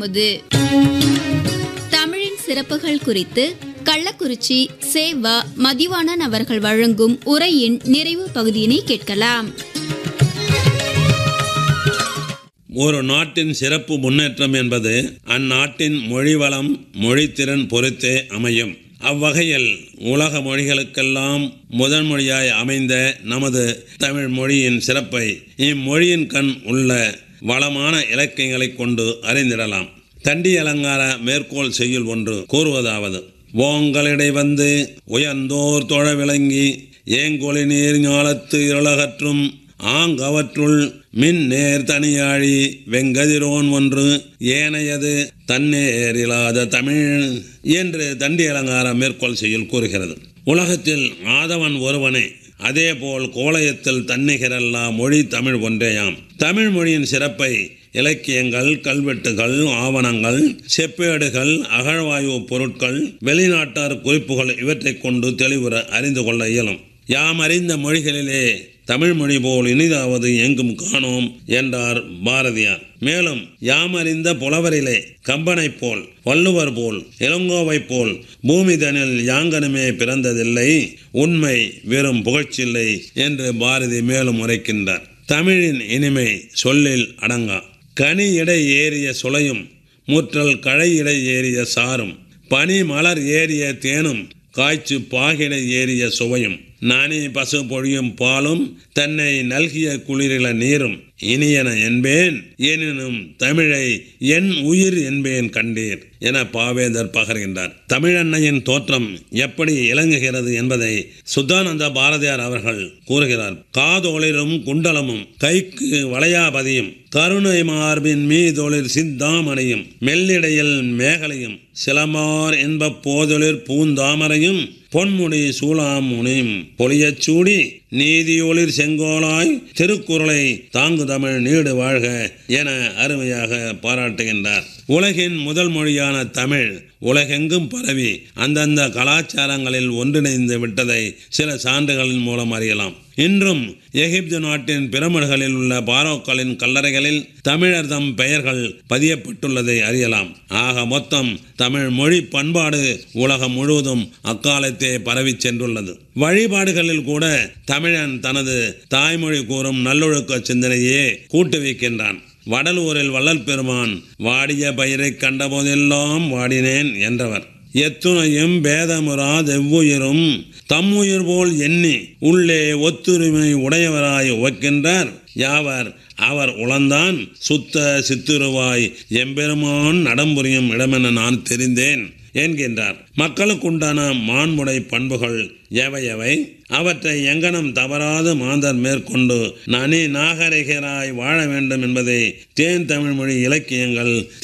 அமுது தமிழின் சிறப்புகள் குறித்து கள்ளக்குறிச்சி சேவா மதிவாணன் அவர்கள் வழங்கும் உரையின் நிறைவு பகுதியினை கேட்கலாம் ஒரு நாட்டின் சிறப்பு முன்னேற்றம் என்பது அந்நாட்டின் மொழி வளம் மொழித்திறன் பொறுத்தே அமையும் அவ்வகையில் உலக மொழிகளுக்கெல்லாம் முதன் மொழியாய் அமைந்த நமது தமிழ் மொழியின் சிறப்பை இம்மொழியின் கண் உள்ள வளமான இலக்கியங்களை கொண்டு அறிந்திடலாம் தண்டி அலங்கார மேற்கோள் செய்யுள் ஒன்று கூறுவதாவது ஓங்களிடை வந்து உயர்ந்தோர் தொழ விளங்கி ஏங்கொழி நீர் ஞாலத்து இருளகற்றும் ஆங்கவற்றுள் மின் நேர் தனியாழி வெங்கதிரோன் ஒன்று ஏனையது தன்னேரில்லாத தமிழ் என்று தண்டி அலங்கார மேற்கோள் செய்யுள் கூறுகிறது உலகத்தில் ஆதவன் ஒருவனே அதேபோல் கோலயத்தில் தன்னிகரெல்லா மொழி தமிழ் ஒன்றேயாம் தமிழ் மொழியின் சிறப்பை இலக்கியங்கள் கல்வெட்டுகள் ஆவணங்கள் செப்பேடுகள் அகழ்வாயு பொருட்கள் வெளிநாட்டார் குறிப்புகள் இவற்றைக் கொண்டு தெளிவுற அறிந்து கொள்ள இயலும் யாம் அறிந்த மொழிகளிலே தமிழ் மொழி போல் இனிதாவது எங்கும் காணோம் என்றார் பாரதியார் மேலும் யாம் அறிந்த புலவரிலே கம்பனைப் போல் வள்ளுவர் போல் இளங்கோவைப் போல் பூமிதனில் யாங்கனுமே பிறந்ததில்லை உண்மை வெறும் புகழ்ச்சில்லை என்று பாரதி மேலும் உரைக்கின்றார் தமிழின் இனிமை சொல்லில் அடங்கா கனி இடை ஏறிய சுளையும் முற்றல் களை இடை ஏறிய சாரும் பனி மலர் ஏறிய தேனும் காய்ச்சு பாகிடை ஏறிய சுவையும் நானே பசு பொழியும் பாலும் தன்னை நல்கிய குளிரில நீரும் இனியன என்பேன் எனினும் தமிழை என் உயிர் என்பேன் கண்டீர் என பாவேந்தர் பகர்கின்றார் தமிழன்னையின் தோற்றம் எப்படி இலங்குகிறது என்பதை சுத்தானந்த பாரதியார் அவர்கள் கூறுகிறார் காதொளிரும் குண்டலமும் கைக்கு வளையாபதியும் கருணை மார்பின் மீதொளிர் சிந்தாமணியும் மெல்லிடையில் மேகலையும் சிலமார் என்ப போதொளிர் பூந்தாமரையும் பொன்முடி சூளாமுனியும் பொலியச் சூடி நீதியொளிர் செங்கோலாய் திருக்குறளை தாங்கு தமிழ் நீடு வாழ்க என அருமையாக பாராட்டுகின்றார் உலகின் முதல் மொழியான தமிழ் உலகெங்கும் பரவி அந்தந்த கலாச்சாரங்களில் ஒன்றிணைந்து விட்டதை சில சான்றுகளின் மூலம் அறியலாம் இன்றும் எகிப்து நாட்டின் பிரமிடுகளில் உள்ள பாரோக்களின் கல்லறைகளில் தமிழர் தம் பெயர்கள் பதியப்பட்டுள்ளதை அறியலாம் ஆக மொத்தம் தமிழ் மொழி பண்பாடு உலகம் முழுவதும் அக்காலத்தே பரவி சென்றுள்ளது வழிபாடுகளில் கூட தமிழன் தனது தாய்மொழி கூறும் நல்லொழுக்க சிந்தனையே கூட்டு வைக்கின்றான் வடலூரில் வள்ளல் பெருமான் வாடிய பயிரை கண்டபோதெல்லாம் வாடினேன் என்றவர் எத்துணையும் பேதமுறா எவ்வுயிரும் தம்முயிர் போல் எண்ணி உள்ளே ஒத்துரிமை உடையவராய் உவக்கின்றார் யாவர் அவர் உளந்தான் சுத்த சித்துருவாய் எம்பெருமான் நடம்புரியும் இடமென நான் தெரிந்தேன் என்கின்றார் மக்களுக்குண்டான மாண்புடை பண்புகள் எவை எவை அவற்றை எங்கனம் தவறாது மாந்தர் மேற்கொண்டு நனி நாகரிகராய் வாழ வேண்டும் என்பதை தேன் தமிழ்மொழி இலக்கியங்கள்